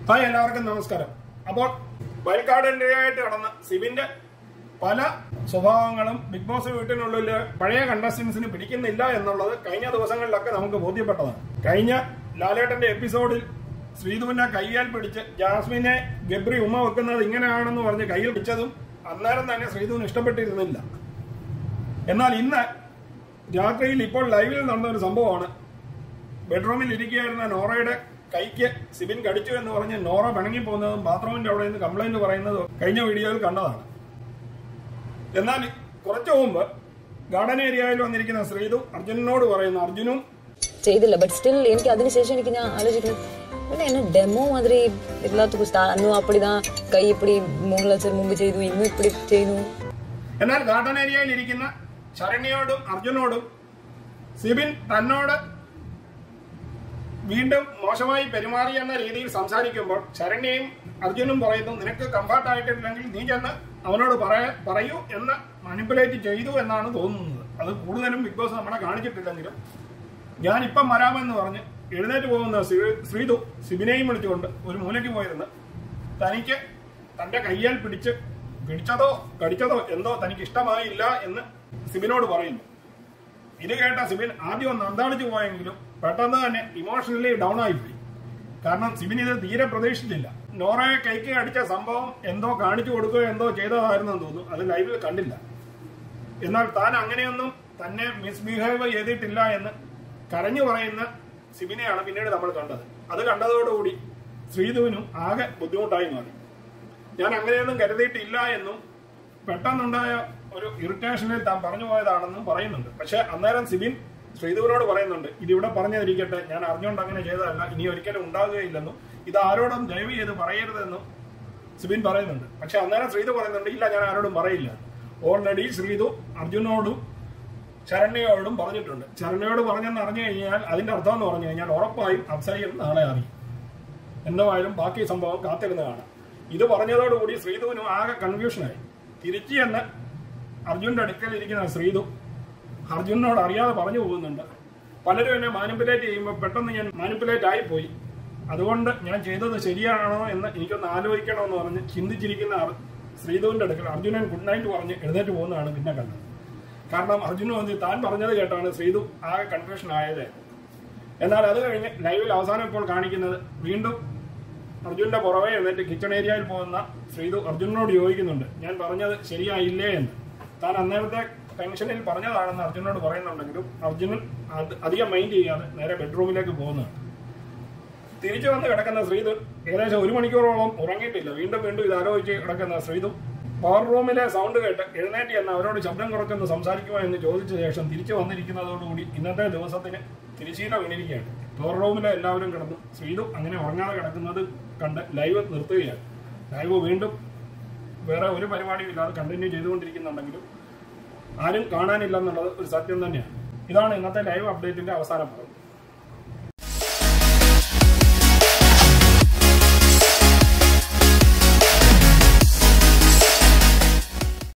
hi എല്ലാവർക്കും നമസ്കാരം അപ്പോൾ വയൽക്കാടിൻ്റെതായിട്ട് കടന്ന സിബിന്റെ പല സ്വഭാവങ്ങളും ബിഗ് ബോസ് വീട്ടിനുള്ളിൽ പഴയ കണ്ടസ്റ്റൻസിന് പിടിക്കുന്നില്ല എന്നുള്ളത് കഴിഞ്ഞ ദിവസങ്ങളിലൊക്കെ നമുക്ക് ബോധ്യപ്പെട്ടതാണ് കഴിഞ്ഞ ലാലേട്ടന്റെ എപ്പിസോഡിൽ ശ്രീധുവിനെ കയ്യാൽ പിടിച്ച് ജാസ്മിനെ ഗബ്രി ഉമ്മ വെക്കുന്നത് ഇങ്ങനെയാണെന്ന് പറഞ്ഞ് കയ്യിൽ പിടിച്ചതും അന്നേരം തന്നെ ശ്രീധുവിന് ഇഷ്ടപ്പെട്ടിരുന്നില്ല എന്നാൽ ഇന്ന് രാത്രിയിൽ ഇപ്പോൾ ലൈവിൽ നടന്ന ഒരു സംഭവമാണ് ബെഡ്റൂമിൽ ഇരിക്കുകയായിരുന്ന നോറയുടെ കൈക്ക് സിബിൻ കടിച്ചു എന്ന് പറഞ്ഞ് നോറ പിണങ്ങി പോകുന്നതും ബാത്റൂമിന്റെ അവിടെ നിന്ന് കംപ്ലൈന്റ് പറയുന്നതും കഴിഞ്ഞ വീഡിയോയിൽ കണ്ടതാണ് എന്നാൽ കുറച്ചു മുമ്പ് ഗാർഡൻ ഏരിയയിൽ വന്നിരിക്കുന്ന ശ്രീതു അർജുനനോട് പറയുന്നു അർജുനും ചെയ്തില്ല ബട്ട് സ്റ്റിൽ എനിക്ക് അതിനുശേഷം എനിക്ക് ഞാൻ ആലോചിക്കുന്നു പിന്നെ എന്നെ ഡെമോ മാതിരി എല്ലാத்துக்கும் സ്റ്റാ അന്നും അപ്പടിதான் കൈ ഇപ്പടി മൂന്ന് ലക്ഷം മുമ്പ് ചെയ്തു ഇന്നും ഇപ്പടി ചെയ്യുന്നു എന്നാൽ ഗാർഡൻ ഏരിയയിൽ ഇരിക്കുന്ന ശരണ്യയോടും അർജുനോടും സിബിൻ തന്നോട് വീണ്ടും മോശമായി പെരുമാറി എന്ന രീതിയിൽ സംസാരിക്കുമ്പോൾ ശരണ്യയും അർജുനും പറയുന്നു നിനക്ക് കംഫർട്ട് ആയിട്ടില്ലെങ്കിൽ നീ ചെന്ന് അവനോട് പറയ പറയൂ എന്ന് മാനിപ്പുലേറ്റ് ചെയ്തു എന്നാണ് തോന്നുന്നത് അത് കൂടുതലും ബിഗ് ബോസ് നമ്മളെ കാണിച്ചിട്ടില്ലെങ്കിലും ഞാനിപ്പം വരാമെന്ന് പറഞ്ഞ് എഴുന്നേറ്റ് പോകുന്ന ശ്രീ- ശ്രീതു സിബിനെയും വിളിച്ചുകൊണ്ട് ഒരു മൂലയ്ക്ക് പോയിരുന്ന് തനിക്ക് തന്റെ കയ്യാൽ പിടിച്ച് പിടിച്ചതോ കടിച്ചതോ എന്തോ തനിക്ക് ഇഷ്ടമായില്ല എന്ന് സിബിനോട് പറയുന്നു ഇത് കേട്ട സിബിൻ ആദ്യം ഒന്ന് അന്താളിച്ചു പോയെങ്കിലും പെട്ടെന്ന് തന്നെ ഇമോഷണലി ഡൗൺ ആയിപ്പോയി കാരണം സിബിൻ ഇത് തീരെ പ്രതീക്ഷിച്ചില്ല നോറയെ കൈക്ക് അടിച്ച സംഭവം എന്തോ കാണിച്ചു കൊടുക്കുകയോ എന്തോ ചെയ്തതായിരുന്നെന്ന് തോന്നുന്നു അത് ലൈവിൽ കണ്ടില്ല എന്നാൽ താൻ അങ്ങനെയൊന്നും തന്നെ മിസ്ബിഹേവ് ചെയ്തിട്ടില്ല എന്ന് കരഞ്ഞു പറയുന്ന സിബിനെയാണ് പിന്നീട് നമ്മൾ കണ്ടത് അത് കണ്ടതോടുകൂടി ശ്രീധുവിനും ആകെ ബുദ്ധിമുട്ടായി മാറി ഞാൻ അങ്ങനെയൊന്നും കരുതിയിട്ടില്ല എന്നും പെട്ടെന്നുണ്ടായ ഒരു ഇറിറ്റേഷനിൽ താൻ പറഞ്ഞു പോയതാണെന്നും പറയുന്നുണ്ട് പക്ഷെ അന്നേരം സിബിൻ ശ്രീധുവിനോട് പറയുന്നുണ്ട് ഇതിവിടെ പറഞ്ഞതിരിക്കട്ടെ ഞാൻ അറിഞ്ഞുകൊണ്ട് അങ്ങനെ ചെയ്തതല്ല ഇനി ഒരിക്കലും ഉണ്ടാകുകയില്ലെന്നും ഇത് ആരോടും ദയവ് ചെയ്ത് പറയരുതെന്നും സിബിൻ പറയുന്നുണ്ട് പക്ഷെ അന്നേരം ശ്രീധു പറയുന്നുണ്ട് ഇല്ല ഞാൻ ആരോടും പറയില്ല ഓൾറെഡി ശ്രീധു അർജുനോടും ശരണ്യയോടും പറഞ്ഞിട്ടുണ്ട് ശരണ്യയോട് പറഞ്ഞെന്ന് അറിഞ്ഞു കഴിഞ്ഞാൽ അതിന്റെ അർത്ഥം എന്ന് പറഞ്ഞു കഴിഞ്ഞാൽ ഉറപ്പായും അപ്സരയും നാളെ അറിയും എന്തായാലും ബാക്കി സംഭവം കാത്തിരുന്ന് കാണാം ഇത് പറഞ്ഞതോടുകൂടി ശ്രീധുവിനും ആകെ കൺഫ്യൂഷനായി തിരിച്ചു എന്ന് അർജുന്റെ അടുക്കൽ ഇരിക്കുന്ന ശ്രീധു അർജുനോട് അറിയാതെ പറഞ്ഞു പോകുന്നുണ്ട് പലരും എന്നെ മാനിപ്പുലേറ്റ് ചെയ്യുമ്പോൾ പെട്ടെന്ന് ഞാൻ മാനിപ്പുലേറ്റ് ആയിപ്പോയി അതുകൊണ്ട് ഞാൻ ചെയ്തത് ശരിയാണോ എന്ന് എനിക്കൊന്ന് ആലോചിക്കണമെന്ന് പറഞ്ഞ് ചിന്തിച്ചിരിക്കുന്ന അർ- ശ്രീധുവിന്റെ അടുക്കൽ അർജുനൻ ഗുഡ് നൈറ്റ് പറഞ്ഞ് എഴുന്നേറ്റ് പോകുന്നതാണ് പിന്നെ കണ്ടത് കാരണം അർജുന് വന്ന് താൻ പറഞ്ഞത് കേട്ടാണ് ശ്രീധു ആകെ കൺഫ്യൂഷൻ ആയത് എന്നാൽ അത് കഴിഞ്ഞ് ലൈവിൽ അവസാനം ഇപ്പോൾ കാണിക്കുന്നത് വീണ്ടും അർജുന്റെ പുറമെ എന്നിട്ട് കിച്ചൺ ഏരിയയിൽ പോകുന്ന ശ്രീതു അർജുനോട് ചോദിക്കുന്നുണ്ട് ഞാൻ പറഞ്ഞത് ശരിയായില്ലേ എന്ന് താൻ അന്നേരത്തെ ടെൻഷനിൽ പറഞ്ഞതാണെന്ന് അർജുനോട് പറയുന്നുണ്ടെങ്കിലും അർജുനൻ അത് അധികം മൈൻഡ് ചെയ്യാതെ നേരെ ബെഡ്റൂമിലേക്ക് പോകുന്നതാണ് തിരിച്ചു വന്ന് കിടക്കുന്ന ശ്രീതു ഏകദേശം ഒരു മണിക്കൂറോളം ഉറങ്ങിയിട്ടില്ല വീണ്ടും വീണ്ടും ഇത് ആലോചിച്ച് കിടക്കുന്ന ശ്രീതു പവർ റൂമിലെ സൗണ്ട് കേട്ട് എഴുന്നേറ്റ് എന്ന് അവരോട് ശബ്ദം കുറയ്ക്കുന്നു സംസാരിക്കുമോ എന്ന് ചോദിച്ച ശേഷം തിരിച്ചു വന്നിരിക്കുന്നതോടുകൂടി ഇന്നത്തെ ദിവസത്തിന് തിരിശീല വീണിരിക്കുകയാണ് പവർ റൂമിലെ എല്ലാവരും കിടന്നു ശ്രീതു അങ്ങനെ ഉറങ്ങാതെ കിടക്കുന്നത് കണ്ട് ലൈവ് നിർത്തുകയാണ് ലൈവ് വീണ്ടും വേറെ ഒരു പരിപാടിയും ഇല്ലാതെ കണ്ടിന്യൂ ചെയ്തുകൊണ്ടിരിക്കുന്നുണ്ടെങ്കിലും ആരും കാണാനില്ല എന്നുള്ളത് ഒരു സത്യം തന്നെയാണ് ഇതാണ് ഇന്നത്തെ ലൈവ് അപ്ഡേറ്റിന്റെ അവസാന ഭാഗം